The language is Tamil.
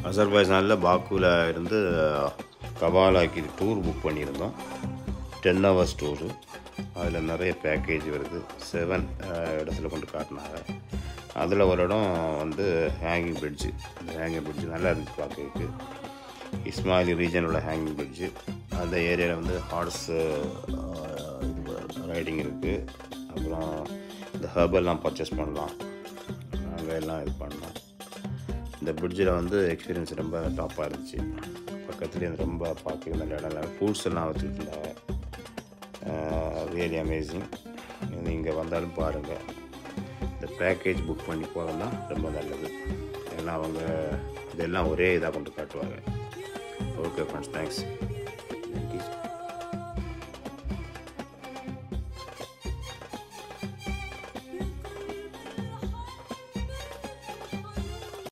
அசர்பைஜானில் பாக்குவில் இருந்து கவாலாக்கு டூர் புக் பண்ணியிருந்தோம் டென் ஹவர்ஸ் டூரு அதில் நிறைய பேக்கேஜ் வருது செவன் இடத்துல கொண்டு காட்டினாங்க அதில் ஒரு இடம் வந்து ஹேங்கிங் பிரிட்ஜு அந்த ஹேங்கிங் பிரிட்ஜு நல்லா இருந்துச்சு பார்க்கறதுக்கு இஸ்மாயிலி ரீஜனோட ஹேங்கிங் பிரிட்ஜு அந்த ஏரியாவில் வந்து ஹார்ஸ் ரைடிங் இருக்குது அப்புறம் இந்த ஹர்பெல்லாம் பர்ச்சேஸ் பண்ணலாம் நாங்கள் எல்லாம் இது பண்ணோம் இந்த பிரிட்ஜில் வந்து எக்ஸ்பீரியன்ஸ் ரொம்ப டாப்பாக இருந்துச்சு பக்கத்துலேயே ரொம்ப பார்க்க நல்ல இடம் இல்லை ஃபுட்ஸ் எல்லாம் வச்சுட்டு இருந்தாங்க ரியலி அமேசிங் இங்கே வந்தாலும் பாருங்கள் இந்த பேக்கேஜ் புக் பண்ணி போகலாம் ரொம்ப நல்லது ஏன்னா அவங்க இதெல்லாம் ஒரே இதாக கொண்டு காட்டுவாங்க ஓகே ஃப்ரெண்ட்ஸ் தேங்க்ஸ்